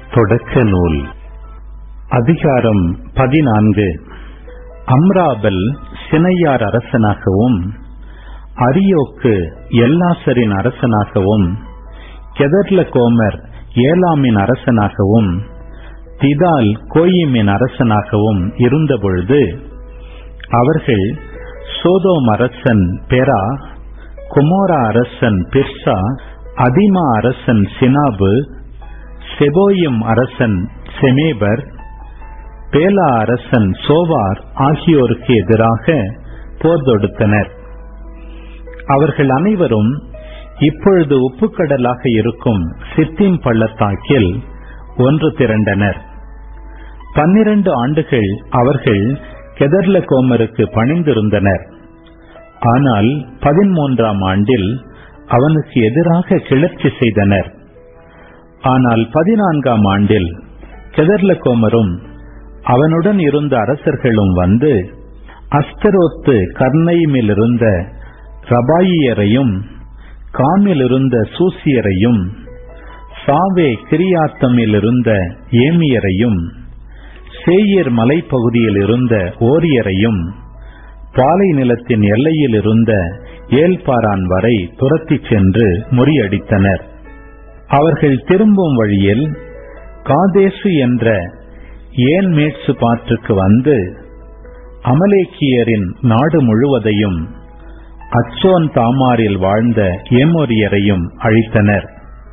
தொடக்க நூல் அதிகாரம் பதினான்கு அம்ராபல் சினையார் அரசனாகவும் அரியோக்கு எல்லாசரின் அரசனாகவும் கெதர்ல கோமர் ஏலாமின் அரசனாகவும் திதால் கோயிமின் அரசனாகவும் இருந்தபொழுது அவர்கள் சோதோம் அரசன் பெரா குமோரா அரசன் பிர்சா அதிமா அரசன் சினாபு செபோயும் அரசன் செமேபர் பேலா அரசன் சோவார் ஆகியோருக்கு எதிராக போர் தொடுத்தனர் அவர்கள் அனைவரும் இப்பொழுது உப்புக்கடலாக இருக்கும் சித்திம் பள்ளத்தாக்கில் ஒன்று திரண்டனர் பன்னிரண்டு ஆண்டுகள் அவர்கள் கெதர்ல கோமருக்கு பணிந்திருந்தனர் ஆனால் பதிமூன்றாம் ஆண்டில் அவனுக்கு எதிராக கிளர்ச்சி செய்தனர் ஆனால் பதினான்காம் ஆண்டில் கெதர்ல கோமரும் அவனுடன் இருந்த அரசர்களும் வந்து அஸ்தரோத்து கர்ணைமில் இருந்த ரபாயியரையும் காமில் இருந்த சூசியரையும் சாவே கிரியாத்தமில் இருந்த ஏமியரையும் சேயர் மலைப்பகுதியில் இருந்த ஓரியரையும் பாலை நிலத்தின் எல்லையில் இருந்த ஏல்பாரான் வரை துரத்திச் சென்று முறியடித்தனர் அவர்கள் திரும்பும் வழியில் காதேசு என்ற ஏன் மேட்சு பாற்றுக்கு வந்து அமலேக்கியரின் நாடு முழுவதையும் அச்சோன் தாமாரில் வாழ்ந்த ஏமோரியரையும் அழித்தனர்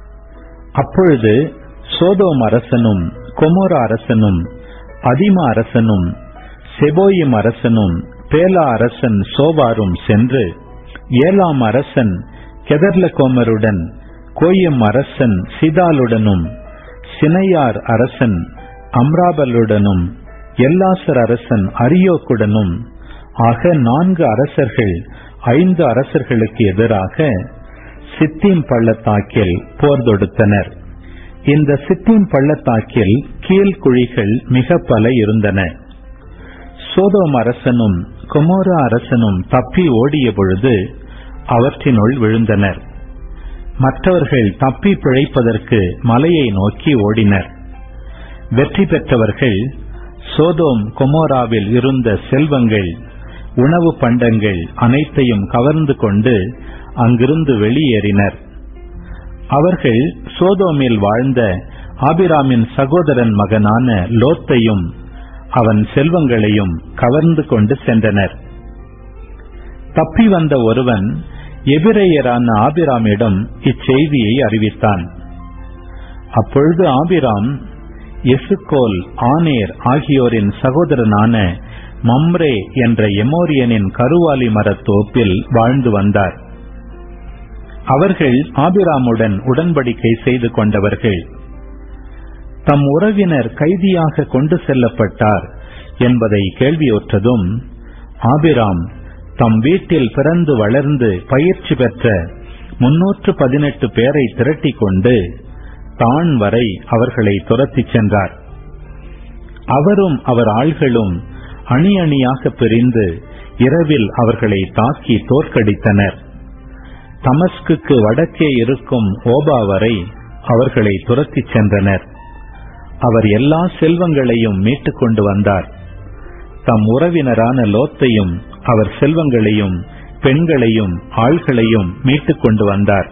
அப்பொழுது சோதோம் அரசனும் கொமோரா அரசனும் அதிமா அரசனும் செபோயிம் அரசனும் பேலா அரசன் சோவாரும் சென்று ஏலாம் அரசன் கெதர்லகோமருடன் கோயம் அரசன் சிதாலுடனும் சினையார் அரசன் அம்ராபலுடனும் எல்லாசர் அரசன் அரியோக்குடனும் ஆக நான்கு அரசர்கள் ஐந்து அரசர்களுக்கு எதிராக சித்தீம் பள்ளத்தாக்கில் போர் தொடுத்தனர் இந்த சித்தீம் பள்ளத்தாக்கில் கீழ்குழிகள் மிக பல இருந்தன சோதோம் அரசனும் குமோரா அரசனும் தப்பி ஓடிய பொழுது அவற்றினுள் விழுந்தனர் மற்றவர்கள் தப்பி பிழைப்பதற்கு மலையை நோக்கி ஓடினர் வெற்றி பெற்றவர்கள் சோதோம் கொமோராவில் இருந்த செல்வங்கள் உணவு பண்டங்கள் அனைத்தையும் கவர்ந்து கொண்டு அங்கிருந்து வெளியேறினர் அவர்கள் சோதோமில் வாழ்ந்த ஆபிராமின் சகோதரன் மகனான லோத்தையும் அவன் செல்வங்களையும் கவர்ந்து கொண்டு சென்றனர் தப்பி வந்த ஒருவன் எபிரேயரான ஆபிராமிடம் இச்செய்தியை அறிவித்தான் அப்பொழுது ஆபிராம் எசுகோல் ஆனேர் ஆகியோரின் சகோதரனான மம்ரே என்ற எமோரியனின் கருவாலி மரத்தோப்பில் வாழ்ந்து வந்தார் அவர்கள் ஆபிராமுடன் உடன்படிக்கை செய்து கொண்டவர்கள் தம் உறவினர் கைதியாக கொண்டு செல்லப்பட்டார் என்பதை கேள்வியுற்றதும் ஆபிராம் தம் வீட்டில் பிறந்து வளர்ந்து பயிற்சி பெற்ற முன்னூற்று பதினெட்டு பேரை திரட்டிக் கொண்டு தான் வரை அவர்களை துரத்திச் சென்றார் அவரும் அவர் ஆள்களும் அணி அணியாக பிரிந்து இரவில் அவர்களை தாக்கி தோற்கடித்தனர் தமஸ்குக்கு வடக்கே இருக்கும் ஓபா வரை அவர்களை துரத்திச் சென்றனர் அவர் எல்லா செல்வங்களையும் மீட்டுக் கொண்டு வந்தார் தம் உறவினரான லோத்தையும் அவர் செல்வங்களையும் பெண்களையும் ஆள்களையும் மீட்டுக் கொண்டு வந்தார்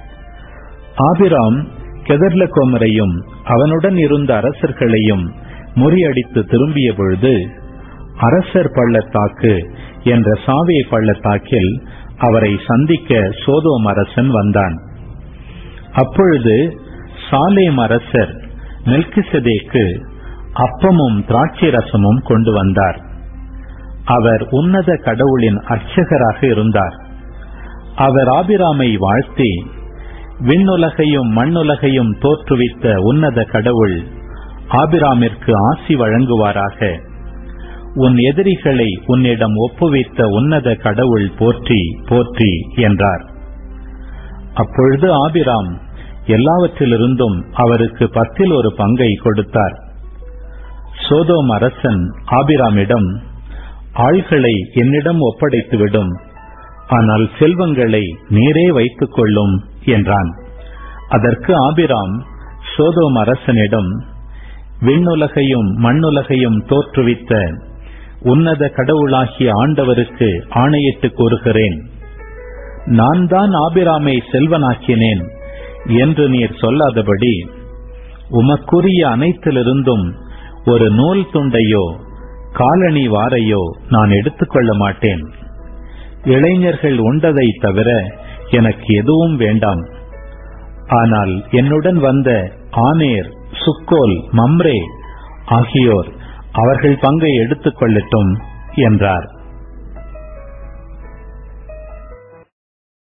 ஆபிராம் கெதர்லகோமரையும் அவனுடன் இருந்த அரசர்களையும் முறியடித்து திரும்பிய பொழுது அரசர் பள்ளத்தாக்கு என்ற சாவே பள்ளத்தாக்கில் அவரை சந்திக்க சோதோம் அரசன் வந்தான் அப்பொழுது சாலேம் அரசர் மெல்கிசதேக்கு அப்பமும் திராட்சை ரசமும் கொண்டு வந்தார் அவர் உன்னத கடவுளின் அர்ச்சகராக இருந்தார் அவர் ஆபிராமை வாழ்த்தி விண்ணுலகையும் மண்ணுலகையும் தோற்றுவித்த உன்னத கடவுள் ஆபிராமிற்கு ஆசி வழங்குவாராக உன் எதிரிகளை உன்னிடம் ஒப்புவித்த உன்னத கடவுள் போற்றி போற்றி என்றார் அப்பொழுது ஆபிராம் எல்லாவற்றிலிருந்தும் அவருக்கு பத்தில் ஒரு பங்கை கொடுத்தார் சோதோம் அரசன் ஆபிராமிடம் ஆள்களை என்னிடம் ஒப்படைத்துவிடும் ஆனால் செல்வங்களை நீரே வைத்துக் கொள்ளும் என்றான் அதற்கு ஆபிராம் சோதோம் அரசனிடம் விண்ணுலகையும் மண்ணுலகையும் தோற்றுவித்த உன்னத கடவுளாகிய ஆண்டவருக்கு ஆணையிட்டு கூறுகிறேன் நான் தான் ஆபிராமை செல்வனாக்கினேன் என்று நீர் சொல்லாதபடி உமக்குரிய அனைத்திலிருந்தும் ஒரு நூல் துண்டையோ காலணி வாரையோ நான் எடுத்துக்கொள்ள மாட்டேன் இளைஞர்கள் உண்டதை தவிர எனக்கு எதுவும் வேண்டாம் ஆனால் என்னுடன் வந்த ஆனேர் சுக்கோல் மம்ரே ஆகியோர் அவர்கள் பங்கை எடுத்துக் கொள்ளட்டும் என்றார்